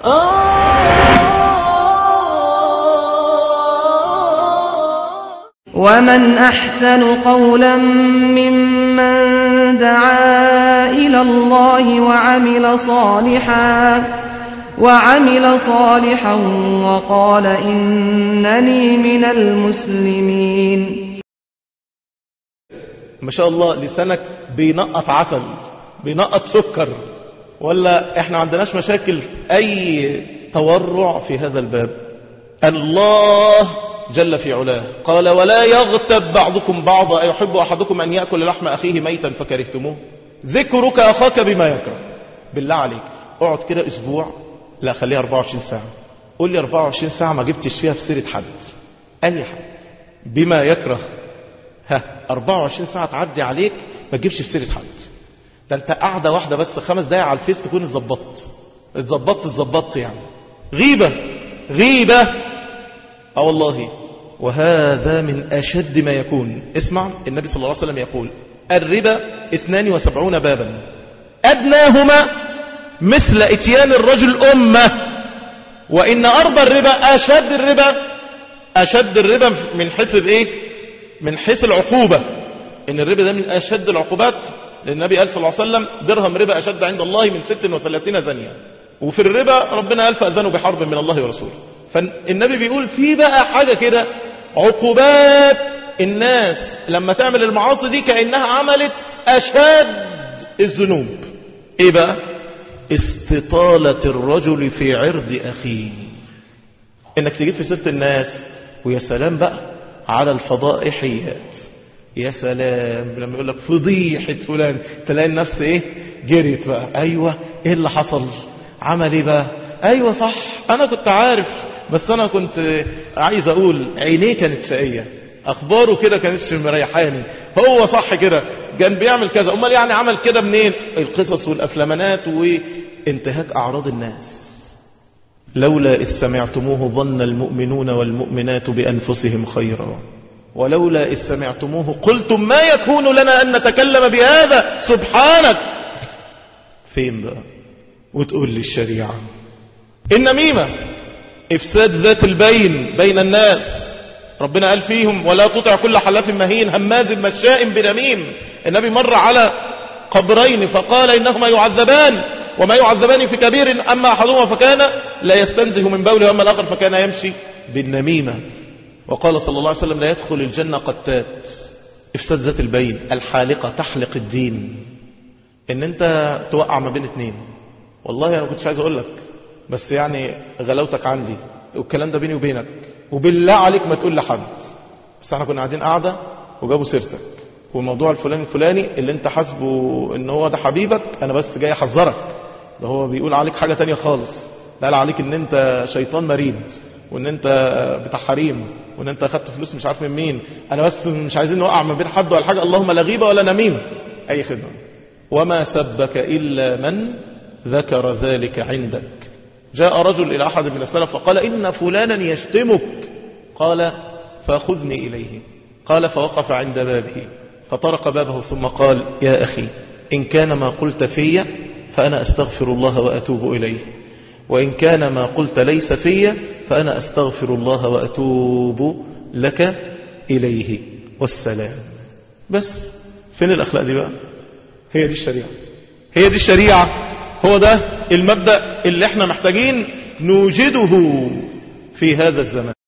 ومن أحسن قولا ممن دعا إلى الله وعمل صالحا وعمل صالحا وقال إنني من المسلمين ما شاء الله لسانك بينقط عسل بينقط سكر ولا احنا عندناش مشاكل اي تورع في هذا الباب الله جل في علاه قال ولا يغتب بعضكم بعضا أيحب أحدكم أن يأكل لحم أخيه ميتا فكرهتموه ذكرك أخاك بما يكره بالله عليك اقعد كده أسبوع لا خليها 24 ساعة قول لي 24 ساعة ما جبتش فيها في سيرة حد أي حد بما يكره ها 24 ساعة تعدي عليك ما تجيبش في سيرة حد ده انت قاعدة واحدة بس خمس دقايق على الفيس تكون اتظبطت اتظبطت اتظبطت يعني غيبة غيبة اه والله وهذا من أشد ما يكون اسمع النبي صلى الله عليه وسلم يقول الربا 72 بابا أدناهما مثل اتيان الرجل أمة وإن أربى الربا أشد الربا أشد الربا من حيث الإيه من حيث العقوبة إن الربا ده من أشد العقوبات النبي قال صلى الله عليه وسلم درهم ربا أشد عند الله من 36 زنيا وفي الربا ربنا قال فأذنوا بحرب من الله ورسوله فالنبي بيقول في بقى حاجة كده عقوبات الناس لما تعمل المعاصي دي كأنها عملت أشد الذنوب ايه بقى استطالة الرجل في عرض أخيه انك تجيب في سيرة الناس ويا سلام بقى على الفضائحيات يا سلام لما يقول لك فضيحة فلان تلاقي النفس ايه جريت بقى ايوه ايه اللي حصل عمل ايه بقى ايوه صح انا كنت عارف بس انا كنت عايز اقول عينيه كانت شقية اخباره كده كانتش مريحاني هو صح كده كان بيعمل كذا امال يعني عمل كده منين القصص والافلامانات وانتهاك اعراض الناس لولا إذ سمعتموه ظن المؤمنون والمؤمنات بأنفسهم خيرا ولولا إذ سمعتموه قلتم ما يكون لنا أن نتكلم بهذا سبحانك فين بقى وتقول لي الشريعة النميمة إفساد ذات البين بين الناس ربنا قال فيهم ولا تطع كل حلاف مهين هماز مشاء بنميم النبي مر على قبرين فقال إنهما يعذبان وما يعذبان في كبير أما أحدهما فكان لا يستنزه من بوله وأما الآخر فكان يمشي بالنميمة وقال صلى الله عليه وسلم لا يدخل الجنة قتات إفساد ذات البين الحالقة تحلق الدين إن أنت توقع ما بين اتنين والله أنا كنتش عايز أقول لك بس يعني غلاوتك عندي والكلام ده بيني وبينك وبالله عليك ما تقول لحد بس احنا كنا قاعدين قاعدة وجابوا سيرتك والموضوع الفلاني الفلاني اللي انت حاسبه ان هو ده حبيبك انا بس جاي احذرك ده هو بيقول عليك حاجة تانية خالص ده قال عليك ان انت شيطان مريض وان انت بتاع حريم وان انت اخدت فلوس مش عارف من مين انا بس مش عايزين نوقع ما بين حد ولا حاجة اللهم لا غيبة ولا نميمة اي خدمة وما سبك الا من ذكر ذلك عندك جاء رجل الى احد من السلف فقال ان فلانا يشتمك قال فاخذني اليه قال فوقف عند بابه فطرق بابه ثم قال يا أخي إن كان ما قلت في فأنا أستغفر الله وأتوب إليه وإن كان ما قلت ليس في فأنا أستغفر الله وأتوب لك إليه والسلام بس فين الأخلاق دي بقى هي دي الشريعة هي دي الشريعة هو ده المبدأ اللي احنا محتاجين نوجده في هذا الزمان